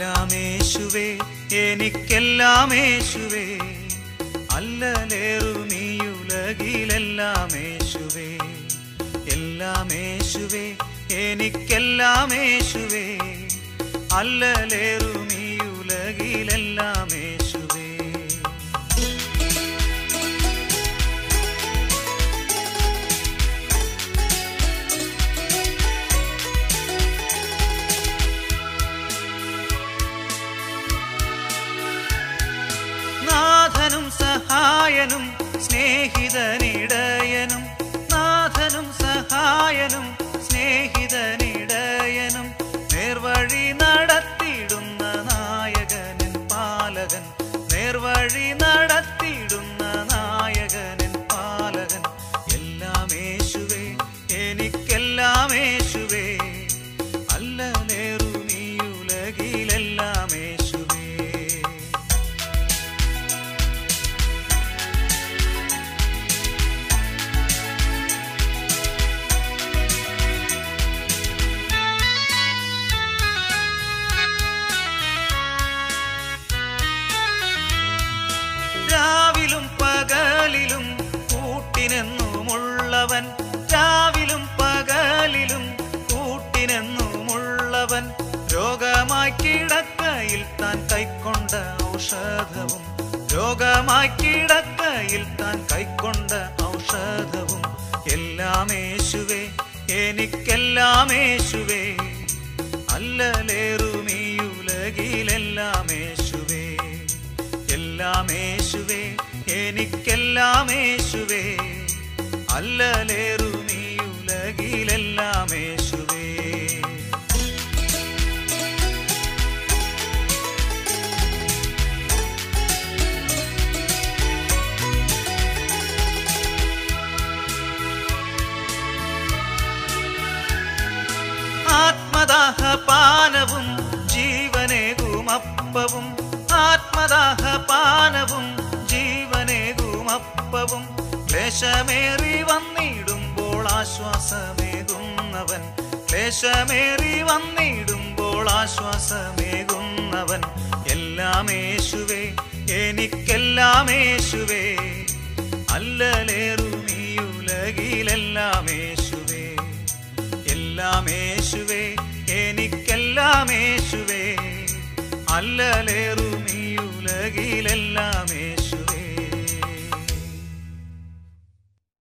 എല്ലാം യേശുവേ എനിക്കെല്ലാം യേശുവേ അല്ലലേറുമീ ഉലകിലെല്ലാം യേശുവേ എല്ലാം യേശുവേ എനിക്കെല്ലാം യേശുവേ അല്ലലേറുമീ ഉലകിലെല്ലാം യേശുവേ നാഥനും സഹായനും സ്നേഹിതനിടയനും നാഥനും സഹായനും സ്നേഹിതനിടയനും നേർവഴി നടത്തിയിടുന്ന നായകനൻ പാലകൻ നേർവഴി നടത്തിയിടുന്ന നായകനൻ പാലകൻ എല്ലാം യേശുവേ എനിക്കെല്ലാം യേശുവേ അല്ലലേറുമീ ഉലകിലെല്ലാം യേശുവേ രാവിലും പകലിലും കൂട്ടിനെന്നുമുള്ളവൻ രാവിലും പകലിലും കൂട്ടിനെന്നുമുള്ളവൻ രോഗമായി കിടക്കയിൽ താൻ കൈക്കൊണ്ട ഔഷധവും രോഗമായി കിടക്കയിൽ താൻ കൈക്കൊണ്ട ഔഷധവും എല്ലാം യേശുവേ എനിക്കെല്ലാം യേശുവേ അല്ലലേറുമീ ഉലകിലെല്ലാം യേശുവേ എല്ലാം യേശുവേ എനിക്കെല്ലാം യേശുവേ അല്ലലേറുമീ ഉലകിലെല്ലാം യേശുവേ ആത്മദാഹപാനവും ജീവനേകുമപ്പവും ആത്മദാഹപാനവും ജീവനേകുമപ്പവും ക്ലേശമേറി വന്നിടുമ്പോൾ ആശ്വാസമേകുന്നവൻ ക്ലേശമേറി വന്നിടുമ്പോൾ ആശ്വാസമേകുന്നവൻ എല്ലാം യേശുവേ എനിക്കെല്ലാം യേശുവേ അല്ലലേറുമീ ഉലകിലെല്ലാം യേശുവേ എല്ലാം യേശുവേ എനിക്കെല്ലാം യേശുവേ അല്ലലേറു